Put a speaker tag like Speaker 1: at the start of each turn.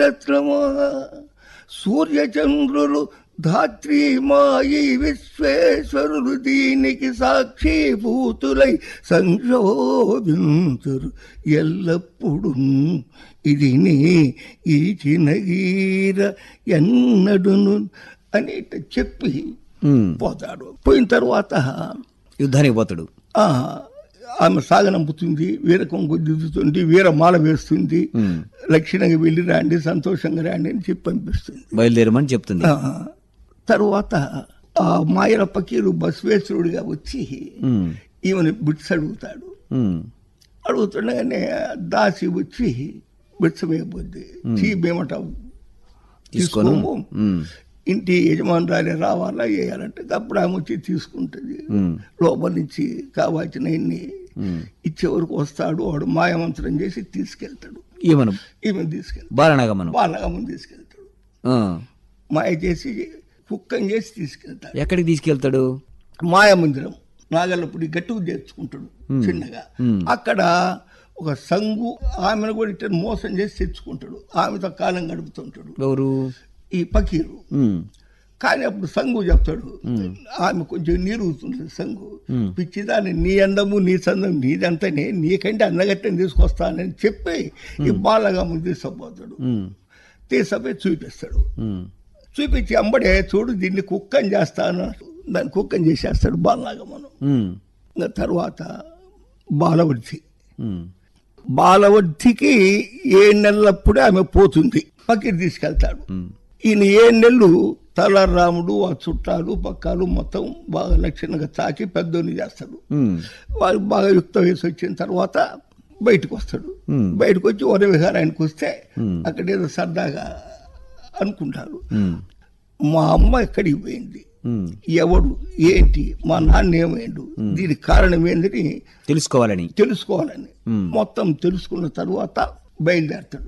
Speaker 1: నక్షత్రమా సూర్యచంద్రులు ధాత్రి మాయి విశ్వేశ్వరులు దీనికి సాక్షిభూతులై సంశోభింతురు ఎల్లప్పుడూ ఇది నీ ఈ చినగీర ఎన్నడును అని ఇట్ట చెప్పి
Speaker 2: ఉమ్.
Speaker 1: పోతాడు పోయిన తర్వాత
Speaker 2: యుద్ధానికి పోతాడు
Speaker 1: ఆ, ఆమె సాగనంపుతుంది వీరకం దిద్దుతుంది వీరమాల వేస్తుంది
Speaker 2: ఉమ్.
Speaker 1: లక్షణంగా వెళ్ళి రాండి సంతోషంగా రాండి అని చెప్పి పంపిస్తుంది
Speaker 2: బయలుదేరమని చెప్తుంది
Speaker 1: ఆ, తరువాత ఆ మాయల పకీరు బసవేశ్వరుడిగా వచ్చి
Speaker 2: ఉమ్.
Speaker 1: ఈమెను బిడ్స్ అడుగుతాడు
Speaker 2: ఉమ్.
Speaker 1: అడుగుతుండగానే దాసి వచ్చి బిడ్సమైపోద్ది చీబేమట
Speaker 2: తీసుకోను
Speaker 1: తీసుకోము
Speaker 2: ఉమ్.
Speaker 1: ఇంటి యజమానురాలే రావాలా వేయాలంటే అప్పుడు ఆమె వచ్చి తీసుకుంటుంది
Speaker 2: ఉమ్.
Speaker 1: లోపల నుంచి కావాల్సిన ఇన్ని
Speaker 2: ఉమ్.
Speaker 1: ఇచ్చే వరకు వస్తాడు వాడు మాయమంత్రం చేసి తీసుకెళ్తాడు
Speaker 2: ఈమెను
Speaker 1: ఈమెను తీసుకెళ్తాడు
Speaker 2: బాలనాగమ్మను
Speaker 1: బాలగమని తీసుకెళ్తాడు
Speaker 2: ఆ.
Speaker 1: మాయ చేసి కుక్కం చేసి తీసుకెళ్తాడు
Speaker 2: ఎక్కడికి తీసుకెళ్తాడు
Speaker 1: మాయమందిరం నాగల్లపుడి గట్టుకు చేర్చుకుంటాడు చిన్నగా అక్కడ ఒక సంగు ఆమెను కూడా ఇట్లా మోసం చేసి తెచ్చుకుంటాడు ఆమెతో కాలం గడుపుతుంటాడు
Speaker 2: ఎవరు
Speaker 1: ఈ పకీరు
Speaker 2: ఉమ్.
Speaker 1: కానీ అప్పుడు సంగు చెప్తాడు ఆమె కొంచెం నీరుగుతుంది సంగు పిచ్చిదాన్ని నీ అందము నీ చందం నీదంతనే నీకంటే అందగట్టని తీసుకొస్తానని చెప్పి ఈ బాలగా ముందు తీసుకుపోతాడు
Speaker 2: ఉమ్.
Speaker 1: తీసుకుపోయి చూపిస్తాడు
Speaker 2: ఉమ్.
Speaker 1: చూపించి అంబడే చూడు దీన్ని కుక్కని చేస్తాను దాన్ని కుక్కని చేసేస్తాడు బాలనాగమను
Speaker 2: ఉమ్.
Speaker 1: ఇంకా తర్వాత బాలవృద్ధి
Speaker 2: ఉమ్.
Speaker 1: బాలవృద్ధికి ఏ నెలలప్పుడే ఆమె పోతుంది పక్కకి తీసుకెళ్తాడు
Speaker 2: ఉమ్.
Speaker 1: ఈయన ఏ నెలలు తలరాముడు ఆ చుట్టాలు పక్కాలు మొత్తం బాగా లక్షణంగా తాకి పెద్దోని చేస్తాడు
Speaker 2: ఉమ్.
Speaker 1: వాడు బాగా యుక్త వయసు వచ్చిన తర్వాత బయటకు వస్తాడు
Speaker 2: ఉమ్.
Speaker 1: బయటకు వచ్చి వర విహారానికి వస్తే అక్కడ ఏదో సరదాగా అనుకుంటారు
Speaker 2: ఉమ్.
Speaker 1: మా అమ్మ ఎక్కడికి పోయింది
Speaker 2: ఉమ్.
Speaker 1: ఎవడు ఏంటి మా నాన్న ఏమైండు దీనికి కారణం ఏందని
Speaker 2: తెలుసుకోవాలని
Speaker 1: తెలుసుకోవాలని మొత్తం తెలుసుకున్న తర్వాత బయలుదేరతాడు